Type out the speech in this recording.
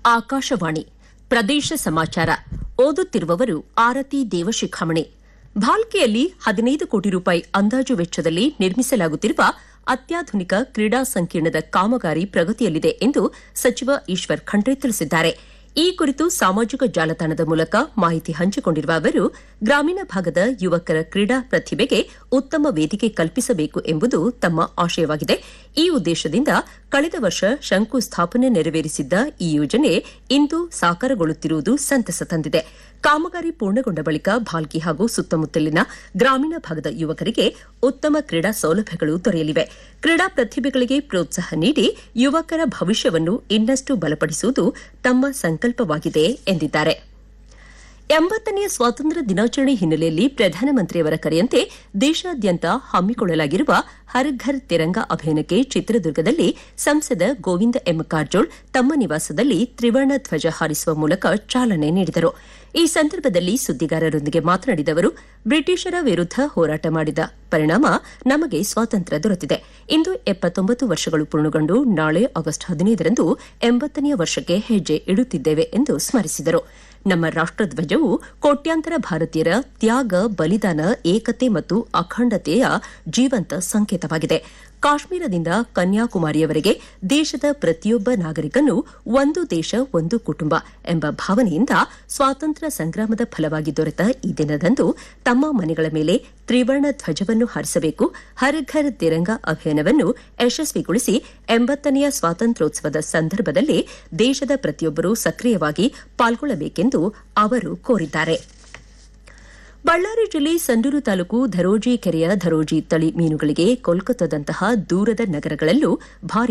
ಆಕಾಶವಾಣಿ ಪ್ರದೇಶ ಸಮಾಚಾರ ಓದುತ್ತಿರುವವರು ಆರತಿ ದೇವಶಿಖಾಮಣಿ ಭಾಲ್ಕೆಯಲ್ಲಿ ಹದಿನೈದು ಕೋಟಿ ರೂಪಾಯಿ ಅಂದಾಜು ವೆಚ್ಚದಲ್ಲಿ ನಿರ್ಮಿಸಲಾಗುತ್ತಿರುವ ಅತ್ಯಾಧುನಿಕ ಕ್ರೀಡಾ ಸಂಕೀರ್ಣದ ಕಾಮಗಾರಿ ಪ್ರಗತಿಯಲ್ಲಿದೆ ಎಂದು ಸಚಿವ ಈಶ್ವರ್ ಖಂಡ್ರೆ ತಿಳಿಸಿದ್ದಾರೆ ಈ ಕುರಿತು ಸಾಮಾಜಿಕ ಜಾಲತಾಣದ ಮೂಲಕ ಮಾಹಿತಿ ಹಂಚಿಕೊಂಡಿರುವ ಅವರು ಗ್ರಾಮೀಣ ಭಾಗದ ಯುವಕರ ಕ್ರೀಡಾ ಪ್ರತಿಭೆಗೆ ಉತ್ತಮ ವೇದಿಕೆ ಕಲ್ಪಿಸಬೇಕು ಎಂಬುದು ತಮ್ಮ ಆಶಯವಾಗಿದೆ ಈ ಉದ್ದೇಶದಿಂದ ಕಳೆದ ವರ್ಷ ಶಂಕುಸ್ಥಾಪನೆ ನೆರವೇರಿಸಿದ್ದ ಈ ಯೋಜನೆ ಇಂದು ಸಾಕಾರಗೊಳ್ಳುತ್ತಿರುವುದು ಸಂತಸ ತಂದಿದೆ ಕಾಮಗಾರಿ ಪೂರ್ಣಗೊಂಡ ಬಳಿಕ ಭಾಲ್ಕಿ ಹಾಗೂ ಸುತ್ತಮುತ್ತಲಿನ ಗ್ರಾಮೀಣ ಭಾಗದ ಯುವಕರಿಗೆ ಉತ್ತಮ ಕ್ರೀಡಾ ಸೌಲಭ್ಯಗಳು ದೊರೆಯಲಿವೆ ಕ್ರೀಡಾ ಪ್ರತಿಭೆಗಳಿಗೆ ಪ್ರೋತ್ಸಾಹ ನೀಡಿ ಯುವಕರ ಭವಿಷ್ಯವನ್ನು ಇನ್ನಷ್ಟು ಬಲಪಡಿಸುವುದು ತಮ್ಮ ಸಂಕಲ್ಪವಾಗಿದೆ ಎಂದಿದ್ದಾರೆ ಎಂಬತ್ತನೆಯ ಸ್ವಾತಂತ್ರ್ಯ ದಿನಾಚರಣೆ ಹಿನ್ನೆಲೆಯಲ್ಲಿ ಪ್ರಧಾನಮಂತ್ರಿಯವರ ಕರೆಯಂತೆ ದೇಶಾದ್ಯಂತ ಹಮ್ಮಿಕೊಳ್ಳಲಾಗಿರುವ ಹರ್ ಘರ್ ತಿರಂಗ ಅಭಿಯಾನಕ್ಕೆ ಚಿತ್ರದುರ್ಗದಲ್ಲಿ ಸಂಸದ ಗೋವಿಂದ ಎಂ ಕಾರಜೋಳ್ ತಮ್ಮ ನಿವಾಸದಲ್ಲಿ ತ್ರಿವರ್ಣ ಧ್ವಜ ಹಾರಿಸುವ ಮೂಲಕ ಚಾಲನೆ ನೀಡಿದರು ಈ ಸಂದರ್ಭದಲ್ಲಿ ಸುದ್ದಿಗಾರರೊಂದಿಗೆ ಮಾತನಾಡಿದ ಅವರು ಬ್ರಿಟಿಷರ ವಿರುದ್ದ ಹೋರಾಟ ಮಾಡಿದ ಪರಿಣಾಮ ನಮಗೆ ಸ್ವಾತಂತ್ರ್ಯ ದೊರೆತಿದೆ ಇಂದು ಎಪ್ಪತ್ತೊಂಬತ್ತು ವರ್ಷಗಳು ಪೂರ್ಣಗೊಂಡು ನಾಳೆ ಆಗಸ್ಟ್ ಹದಿನೈದರಂದು ಎಂಬತ್ತನೆಯ ವರ್ಷಕ್ಕೆ ಹೆಜ್ಜೆ ಇಡುತ್ತಿದ್ದೇವೆ ಎಂದು ಸ್ಮರಿಸಿದರು ನಮ್ಮ ರಾಷ್ಟಧ್ವಜವು ಕೋಟ್ಯಾಂತರ ಭಾರತೀಯರ ತ್ಯಾಗ ಬಲಿದಾನ ಏಕತೆ ಮತ್ತು ಅಖಂಡತೆಯ ಜೀವಂತ ಸಂಕೇತವಾಗಿದೆ ಕಾಶ್ಮೀರದಿಂದ ಕನ್ಯಾಕುಮಾರಿಯವರೆಗೆ ದೇಶದ ಪ್ರತಿಯೊಬ್ಬ ನಾಗರಿಕನು ಒಂದು ದೇಶ ಒಂದು ಕುಟುಂಬ ಎಂಬ ಭಾವನೆಯಿಂದ ಸ್ವಾತಂತ್ರ್ಯ ಸಂಗ್ರಾಮದ ಫಲವಾಗಿ ದೊರೆತ ಈ ದಿನದಂದು ತಮ್ಮ ಮನೆಗಳ ಮೇಲೆ ತ್ರಿವರ್ಣ ಧ್ವಜವನ್ನು ಹಾರಿಸಬೇಕು ಹರ್ ಘರ್ ತಿರಂಗ ಅಭಿಯಾನವನ್ನು ಯಶಸ್ವಿಗೊಳಿಸಿ ಎಂಬತ್ತನೆಯ ಸ್ವಾತಂತ್ರ್ಯೋತ್ಸವದ ಸಂದರ್ಭದಲ್ಲಿ ದೇಶದ ಪ್ರತಿಯೊಬ್ಬರೂ ಸಕ್ರಿಯವಾಗಿ ಪಾಲ್ಗೊಳ್ಳಬೇಕೆಂದು ಅವರು ಕೋರಿದ್ದಾರೆ ಬಳ್ಳಾರಿ ಜಿಲ್ಲೆ ಸಂಡೂರು ತಾಲೂಕು ಧರೋಜಿ ಕೆರೆಯ ಧರೋಜಿ ತಳಿ ಮೀನುಗಳಿಗೆ ಕೋಲ್ಕತ್ತಾದಂತಹ ದೂರದ ನಗರಗಳಲ್ಲೂ ಭಾರಿ